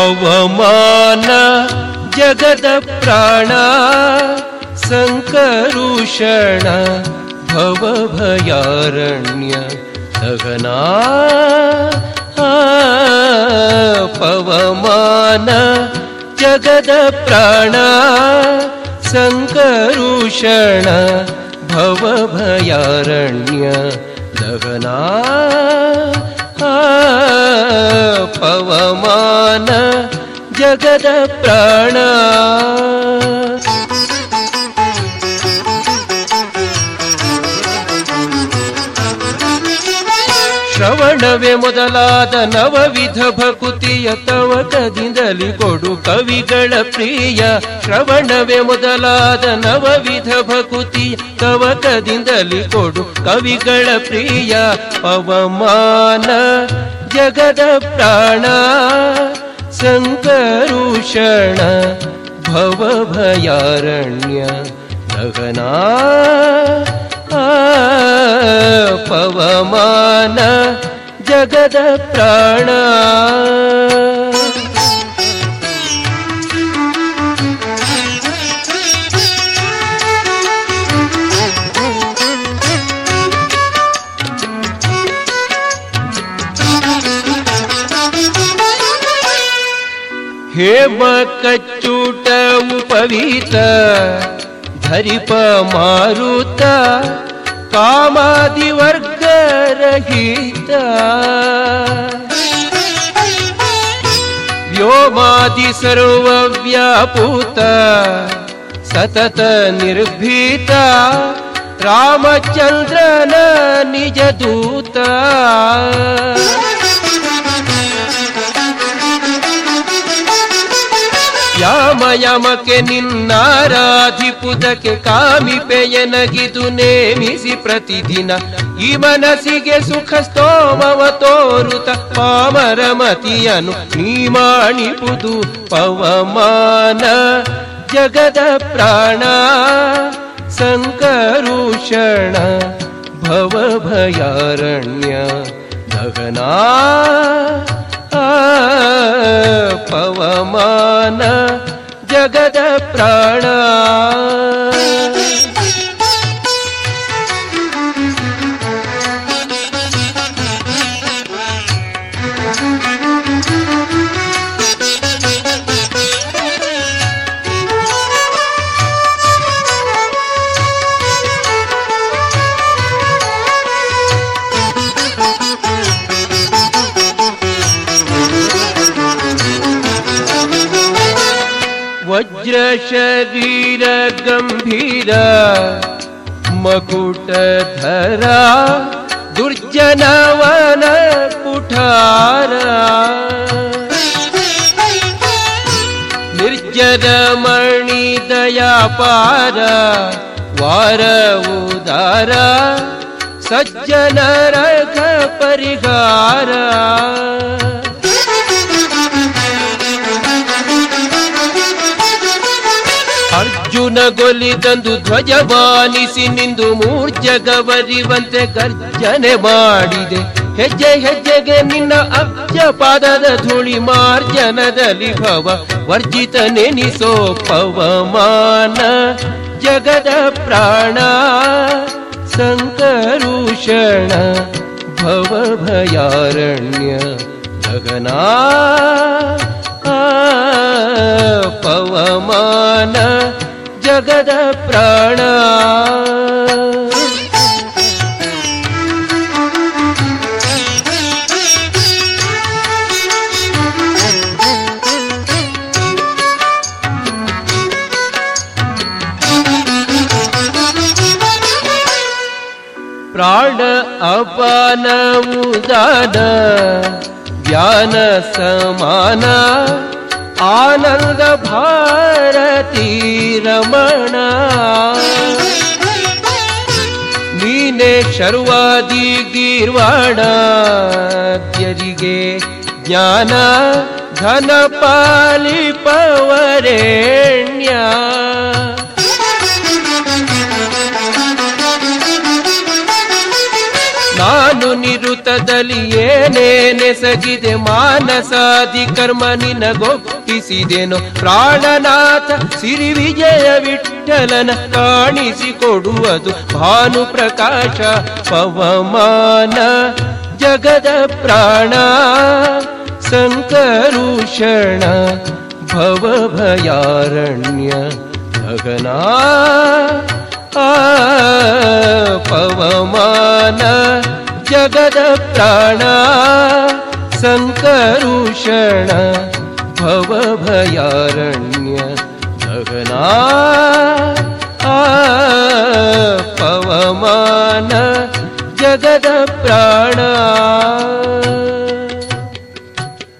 ಪವಮಾನ ಜಗದ ಪ್ರಾಣ ಸಂಕರುಷಣ ಭವ ಭಯಾರಣ್ಯ ದಗನಾ ಆ, ಪವಮಾನ ಜಗದ ಪ್ರಾಣ ಸಂಕರುಷಣ ಭವ ಭಯಾರಣ್ಯ ದಗನಾ ಆ, ಪವಮಾನ ಜಗದ ಪ್ರಾಣ ಶ್ರವಣವೇ ಮೊದಲಾದ ನವವಿಧ ಭಕುತಿಯ ತವಕದಿಂದಲಿ ಕೊಡು ಕವಿಗಳ ಪ್ರಿಯ ಶ್ರವಣವೇ ಮೊದಲಾದ ನವವಿಧ ಭಕುತಿಯ ತವಕದಿಂದಲಿ ಕೊಡು ಕವಿಗಳ ಪ್ರಿಯ ಪವಮಾನ ಜಗದ ಪ್ರಾಣ ಸಂಕರುಷಣ ಭವ ಭಯಾರಣ್ಯ ಗಗನಾ ಆ, ಪವಮಾನ ಜಗದ ಪ್ರಾಣ ಹೇಮ ಕಚ್ಚೂಟ ಉಪವೀತ ಧರಿಪ ಮಾರುತ ಕಾಮಾದಿ ವರ್ಗ ರಹಿತ ವ್ಯೋಮಾದಿ ಸರ್ವ ವ್ಯಾಪೂತ ಸತತ ನಿರ್ಭೀತ ರಾಮಚಂದ್ರನ ನಿಜ ದೂತ ಯಾಮ ಯಮಕ್ಕೆ ನಿನ್ನಾರಾಧಿಪುದಕ್ಕೆ ಕಾಮಿಪೆಯನಗಿದು ನೇಮಿಸಿ ಪ್ರತಿದಿನ ಈ ಮನಸ್ಸಿಗೆ ಸುಖ ಸ್ತೋಮವ ತೋರುತ ಪಾಮರ ಮತಿಯನು ನೀ ಮಾಡಿಪುದು ಪವಮಾನ ಜಗದ ಪ್ರಾಣ ಸಂಕರುಷಣ ಭವ ಭಯಾರಣ್ಯ ಗಗನಾ ಆ, ಪವಮಾನ ಜಗದ ಪ್ರಾಣ ವಜ್ರ ಶರೀರ ಗಂಭೀರ ಮಕುಟಧರ ದುರ್ಜನವನ ಕುಠಾರ ನಿರ್ಜರ ಮಣಿ ದಯಾಪಾರ ವಾರ ಉದಾರ ಸಜ್ಜನರ ಪರಿಹಾರ ಅರ್ಜುನ ಗೊಲಿದಂದು ಧ್ವಜವಾನಿಸಿ ನಿಂದು ಮೂರ್ಜಗವರಿವಂತೆ ಗರ್ಜನೆ ಮಾಡಿದೆ ಹೆಜ್ಜೆ ಹೆಜ್ಜೆಗೆ ನಿನ್ನ ಅಬ್ಜ ಪಾದದ ಧೂಳಿ ಮಾರ್ಜನದಲ್ಲಿ ಭವ ವರ್ಜಿತ ನೆನಿಸೋ ಪವಮಾನ ಜಗದ ಪ್ರಾಣ ಸಂಕರುಷಣ ಭವ ಭಯಾರಣ್ಯ ಗಗನಾ ಆ, ಪವಮಾನ ಜಗದ ಪ್ರಾಣ ಪ್ರಾಣ ಅಪಾನ ಉದಾನ ಜ್ಞಾನ ಸಮಾನ ಆನಂದ ಭಾರತೀ ರಮಣ ನೀನೆ ಶರ್ವಾದಿ ಗೀರ್ವಾಣ ತ್ಯರಿಗೆ ಜ್ಞಾನ ಘನ ಪಾಲಿಪವರೇಣ್ಯ ನಾನು ಸಾವು ನಿರುತದಲ್ಲಿ ಏನೇನೆಸಗಿದೆ ಮಾನಸಾದಿ ಕರ್ಮ ನಿನಗೊಪ್ಪಿಸಿದೆನು ಪ್ರಾಣನಾಥ ಸಿರಿ ವಿಜಯ ವಿಠಲನ ಕಾಣಿಸಿಕೊಡುವುದು ಭಾನು ಪ್ರಕಾಶ ಪವಮಾನ ಜಗದ ಪ್ರಾಣ ಸಂಕರುಷಣ ಭವಭಯಾರಣ್ಯ ಗಗನಾ ಆ ಪವಮಾನ ಜಗದ ಪ್ರಾಣ ಸಂಕರುಷಣ ಭವಭಯಾರಣ್ಯ ಗಗನಾ ಆ ಪವಮಾನ ಜಗದ ಪ್ರಾಣ